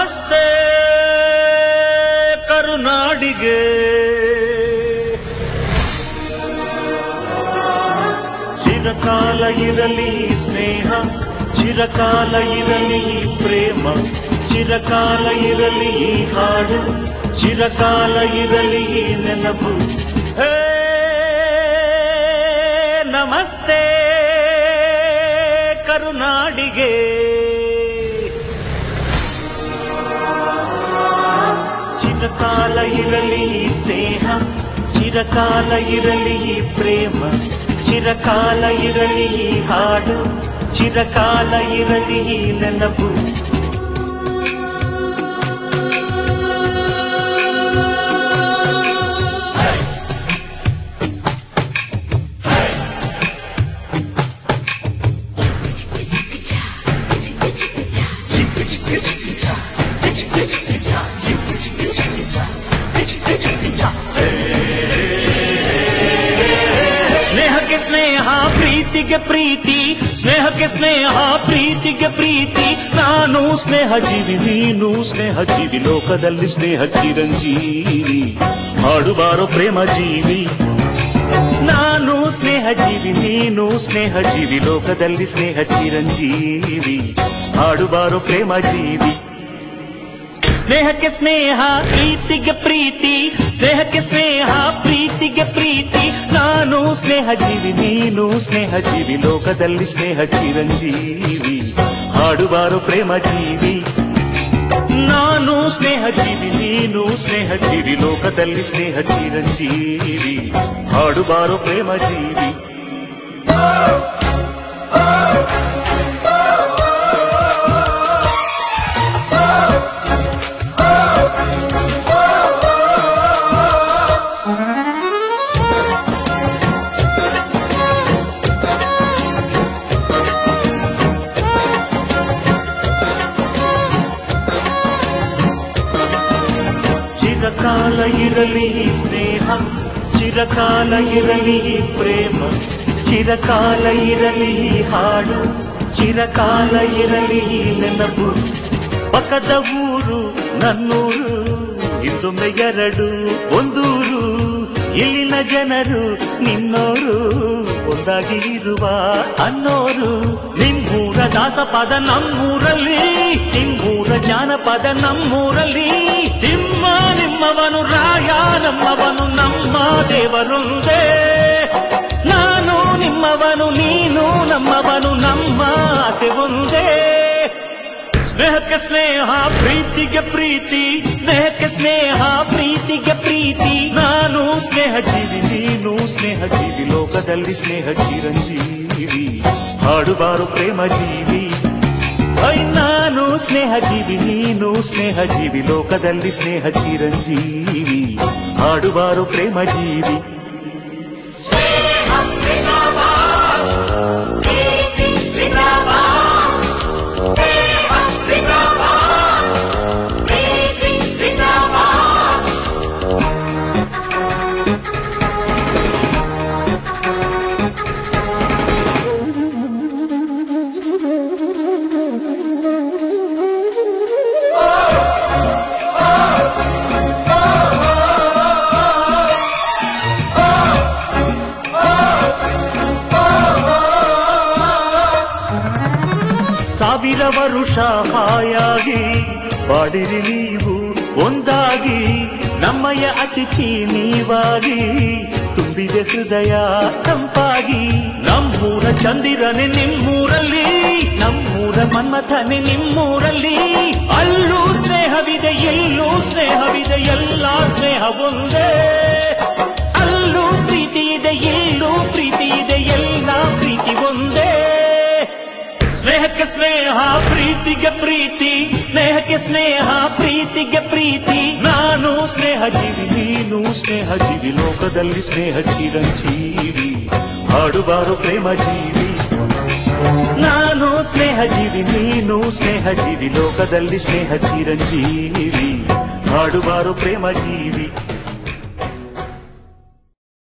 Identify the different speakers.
Speaker 1: ನಮಸ್ತೆ ಕರುನಾಡಿಗೆ ಚಿರಕಾಲ ಇರಲಿ ಈ ಸ್ನೇಹ ಚಿರಕಾಲ ಇರಲಿ ಈ ಪ್ರೇಮ ಚಿರಕಾಲ ಇರಲಿ ಈ ಹಾಡು ಚಿರಕಾಲ ಇರಲಿ ಈ ನೆನಪು ಹೇ ನಮಸ್ತೆ ಕರುನಾಡಿಗೆ ಚಿರಕಾಲ ಇರಲಿ ಈ ಸ್ನೇಹ ಚಿರಕಾಲ ಇರಲಿ ಈ ಪ್ರೇಮ ಚಿರಕಾಲ ಇರಲಿ ಈ ಹಾಡು ಚಿರಕಾಲ ಇರಲಿ ಈ ನೆನಪು ಸ್ನೇಹಕ್ಕೆ ಸ್ನೇಹ ಪ್ರೀತಿಗೆ ಪ್ರೀತಿ ಸ್ನೇಹಕ್ಕೆ ಸ್ನೇಹ ಪ್ರೀತಿಗೆ ಪ್ರೀತಿ ನಾನು ಸ್ನೇಹ ಜೀವಿ ನೀನು ಸ್ನೇಹ ಜೀವಿ ಲೋಕದಲ್ಲಿ ಸ್ನೇಹ ಚಿರಂಜೀವಿ ಹಾಡುಬಾರೋ ಪ್ರೇಮ ಜೀವಿ ನಾನು ಸ್ನೇಹ ಜೀವಿ ನೀನು ಸ್ನೇಹ ಜೀವಿ ಲೋಕದಲ್ಲಿ ಸ್ನೇಹ ಚಿರಂಜೀವಿ ಹಾಡುಬಾರೋ ಪ್ರೇಮ ಜೀವಿ ಸ್ನೇಹಕ್ಕೆ ಸ್ನೇಹ ಪ್ರೀತಿಗೆ ಪ್ರೀತಿ ಸ್ನೇಹಕ್ಕೆ ಸ್ನೇಹ ಪ್ರೀತಿಗೆ ಪ್ರೀತಿ ನಾನು ಸ್ನೇಹ ಜೀವಿ ನೀನು ಸ್ನೇಹ ಜೀವಿ ಲೋಕದಲ್ಲಿ ಸ್ನೇಹ ಚಿರಂಜೀವಿ ಹಾಡುವಾರು ಪ್ರೇಮ ಜೀವಿ ನಾನು ಸ್ನೇಹ ಜೀವಿ ನೀನು ಸ್ನೇಹ ಜೀವಿ ಲೋಕದಲ್ಲಿ ಸ್ನೇಹ ಚಿರಂಜೀವಿ ಹಾಡುವಾರು ಪ್ರೇಮ ಜೀವಿ ಚಿರಕಾಲ ಇರಲಿ ಈ ಸ್ನೇಹ ಚಿರಕಾಲ ಇರಲಿ ಈ ಪ್ರೇಮ ಚಿರಕಾಲ ಇರಲಿ ಈ ಹಾಡು ಚಿರಕಾಲ ಇರಲಿ ಈ ನೆನಪು ಪಕ್ಕದ ಊರು ನನ್ನೂರು ಇಂದೊಮ್ಮೆ ಎರಡು ಒಂದೂರು ಇಲ್ಲಿನ ಜನರು ನಿನ್ನೋರು ಒಂದಾಗಿ ಇರುವ ಅನ್ನೋರು ನಿಮ್ಮೂರ ದಾಸಪದ ನಮ್ಮೂರಲ್ಲಿ ನಿಮ್ಮೂರ ಜಾನಪದ ನಮ್ಮೂರಲ್ಲಿ ನಿಮ್ಮ ನಿಮ್ಮವನು ರಾಯ ನಮ್ಮವನು ನಮ್ಮ ದೇವರೊಂದೇ ನಾನು ನಿಮ್ಮವನು ನೀನು ನಮ್ಮವನು ನಮ್ಮ ಆಸೆ ಒಂದೇ ಸ್ನೇಹಕ್ಕೆ ಸ್ನೇಹ ಪ್ರೀತಿಗೆ ಪ್ರೀತಿ ಸ್ನೇಹಕ್ಕೆ ಸ್ನೇಹ ಪ್ರೀತಿಗೆ ಪ್ರೀತಿ ನಾನು ಸ್ನೇಹ ಜೀವಿ ನೀನು ಸ್ನೇಹ ಜೀವಿ ಲೋಕದಲ್ಲಿ ಸ್ನೇಹ ಚಿರಂಜೀವಿ ಹಾಡುವಾರು ಪ್ರೇಮ ಜೀವಿ ಐ ನಾನು ಸ್ನೇಹ ಜೀವಿ ನೀನು ಸ್ನೇಹ ಜೀವಿ ಲೋಕದಲ್ಲಿ ಸ್ನೇಹ ಚಿರಂಜೀವಿ ಹಾಡುವಾರು ಪ್ರೇಮ ಜೀವಿ ಸಾವಿರ ವರುಷ ಹಾಯಾಗಿ ಬಾಡಿರಿ ನೀವು ಒಂದಾಗಿ ನಮ್ಮಯ ಅತಿಥಿ ನೀವಾಗಿ ತುಂಬಿದೆ ಹೃದಯ ತಂಪಾಗಿ ನಮ್ಮೂರ ಚಂದಿರನೆ ನಿಮ್ಮೂರಲ್ಲಿ ನಮ್ಮೂರ ಮನ್ಮಥನೆ ನಿಮ್ಮೂರಲ್ಲಿ ಅಲ್ಲೂ ಸ್ನೇಹವಿದೆ ಎಲ್ಲೂ ಸ್ನೇಹವಿದೆ ಎಲ್ಲ ಸ್ನೇಹ ಒಂದೇ ಅಲ್ಲೂ ಪ್ರೀತಿ ಇದೆ ಎಲ್ಲೂ ಪ್ರೀತಿ ಇದೆ ಎಲ್ಲ ಪ್ರೀತಿ ಒಂದೇ ಸ್ನೇಹಕ್ಕೆ ಸ್ನೇಹ ಪ್ರೀತಿಗೆ ಪ್ರೀತಿ ಸ್ನೇಹಕ್ಕೆ ಸ್ನೇಹ ಪ್ರೀತಿಗೆ ಪ್ರೀತಿ ನಾನು ಸ್ನೇಹ ಜೀವಿ ನೀನು ಸ್ನೇಹ ಜೀವಿ ಲೋಕದಲ್ಲಿ ಸ್ನೇಹ ಚಿರಂಜೀವಿ ಹಾಡುವಾರು ಪ್ರೇಮ ಜೀವಿ ನಾನು ಸ್ನೇಹ ಜೀವಿ ನೀನು ಸ್ನೇಹ ಜೀವಿ ಲೋಕದಲ್ಲಿ ಸ್ನೇಹ ಚಿರಂಜೀವಿ ಹಾಡುವಾರು ಪ್ರೇಮ ಜೀವಿ